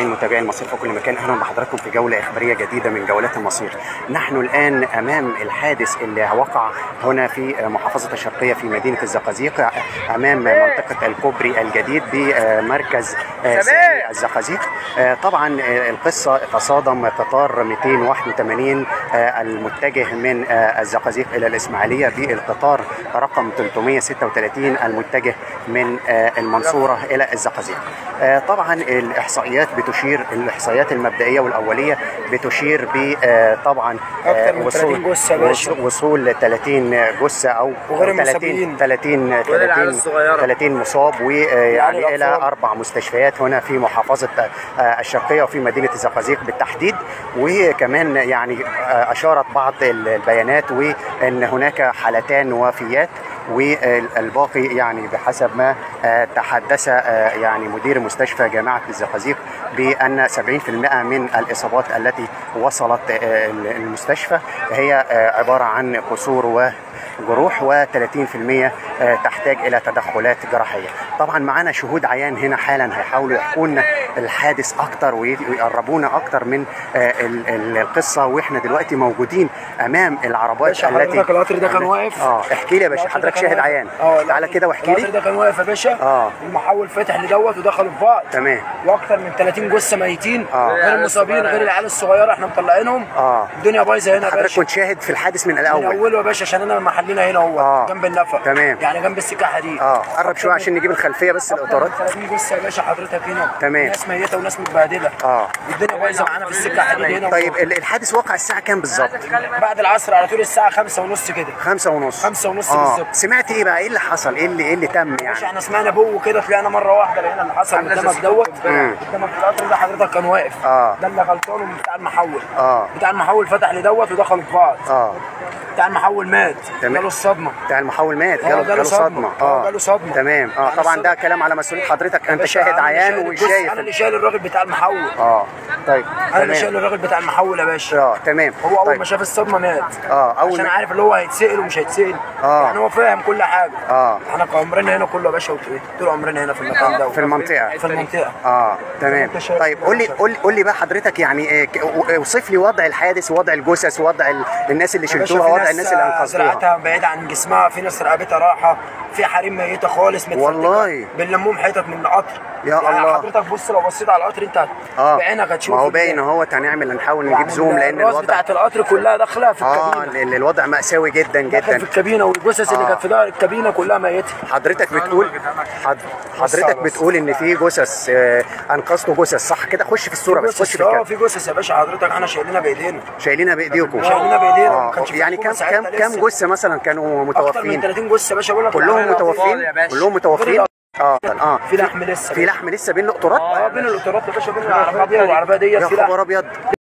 متابعي المصير في كل مكان اهلا بحضراتكم في جوله اخباريه جديده من جولات المصير. نحن الان امام الحادث اللي وقع هنا في محافظه الشرقيه في مدينه الزقازيق امام منطقه الكوبري الجديد بمركز سامي الزقازيق. طبعا القصه تصادم قطار 281 المتجه من الزقازيق الى الاسماعيليه بالقطار رقم 336 المتجه من المنصوره الى الزقازيق. طبعا الاحصائيات بتشير الاحصائيات المبدئيه والاوليه بتشير ب طبعا أكتر من 30 جثة يا باشا. وصول ل 30 جثه او وغير 30 المصابين. 30 وغير العيال 30 الصغيرة. 30 مصاب ويعني يعني الى الأطفال. اربع مستشفيات هنا في محافظه الشرقيه وفي مدينه الزقازيق بالتحديد وكمان يعني اشارت بعض البيانات وان هناك حالتان وفيات والباقي يعني بحسب ما آه، تحدث آه، يعني مدير مستشفى جامعه الزقازيق بان 70% من الاصابات التي وصلت آه، المستشفى هي آه، عباره عن كسور و جروح و30% تحتاج الى تدخلات جراحيه. طبعا معانا شهود عيان هنا حالا هيحاولوا يحكوا لنا الحادث اكتر وي- ويقربونا اكتر من آه، ال- ال- القصه واحنا دلوقتي موجودين امام العربات باشا التي حضرتك القطر ده كان واقف اه احكي لي يا باشا القطر ده حضرتك كان شاهد واقف. عيان اه تعالى كده واحكي القطر لي ده كان واقف يا باشا اه. المحول فتح لدوت ودخلوا في بعض تمام. واكتر من 30 جثه ميتين اه. غير المصابين غير العيال الصغيره احنا مطلعينهم اه. الدنيا بايظه هنا يا حضرتك باشا كنت شاهد في الحادث من من الاول اوله يا باشا عشان انا محلنا هنا هو اه. جنب النفق تمام. يعني جنب السكه حديد اه قرب شويه عشان نجيب الخلفيه بس اكتر من الاطارات 30 جثه يا باشا حضرتك هنا تمام. ناس ميته وناس متبهدله اه. الدنيا بايظه معانا في السكه حديد هنا طيب ال- الحادث وقع الساعه كام بالظبط؟ بعد العصر على طول الساعه 5 ونص كده خمسة ونص خمسة ونص اه بالظبط. سمعت ايه بقى ايه اللي حصل ايه اللي ايه اللي تم مش يعني احنا سمعنا بو كده طلعنا مره واحده لقينا اللي حصل قدامك دوت مم. قدامك في القطر ده حضرتك كان واقف اه. ده اللي غلطان من بتاع المحول اه. بتاع المحول فتح لدوت ودخلوا في بعض اه بتاع المحول مات تمام. جاله الصدمه بتاع المحول مات اه، جاله جاله جاله صدمه صدمة. اه، جاله صدمة. تمام اه يعني طبعا ده الصدمة. كلام على مسؤوليه حضرتك انت باشا، شاهد أنا اللي عيان شايل- بص، وشايف انا اللي شايل الراجل بتاع المحول اه طيب انا اللي شايل تمام الراجل بتاع المحول يا باشا اه تمام هو اول طيب. ما شاف الصدمه مات اه، أول عشان ما- عارف اللي هو هيتسال ومش هيتسال اه. يعني هو فاهم كل حاجه اه. احنا عمرنا هنا كله يا باشا وت- طول عمرنا هنا في المكان ده في المنطقة. في المنطقه اه تمام انت شايف طيب كده قول لي يا باشا. قول قول لي بقى حضرتك يعني إيه ك- و- اوصف لي وضع الحادث ووضع الجثث ووضع ال- الناس اللي يا باشا شلتوها في وضع ناس الناس اللي انقذتوها زراعتها بعيد عن جسمها في ناس رقبتها راحه في حريم ميته خالص متفرتكة. والله. بنلمهم حتت من القطر يا يعني الله. حضرتك بص لو بصيت على القطر انت اه بعينك هتشوف ما هو ال- باين اهوت هنعمل هنحاول نجيب يعني زوم لان الراس الوضع بتاعت القطر كلها داخله في اه الكابينه ال- الوضع مأساوي جدا داخل في جدا الكابينه والجثث اللي آه. كانت في ظهر الكابينه كلها ميته حضرتك بتقول حض... حضرتك بتقول ان في جثث آه، انقذتوا جثث صح كده خش في الصوره بس خش جثث في اه الكلام في جثث يا باشا حضرتك احنا شايلينها بايدينا شايلينها بايديكم شايلينها بايدينا ما اه كانش في يعني حكومة كم ساعتها كم كم لسه. جثه مثلا كانوا اكتر من متوفين 30 جثه يا باشا بقول لك كلهم العربية متوفين يا باشا. كلهم متوفين اه اه في لحم لسه في لحم لسه بين القطارات اه بين القطارات يا باشا بين العربيه دي والعربيه ديت يا في لحم خبر ابيض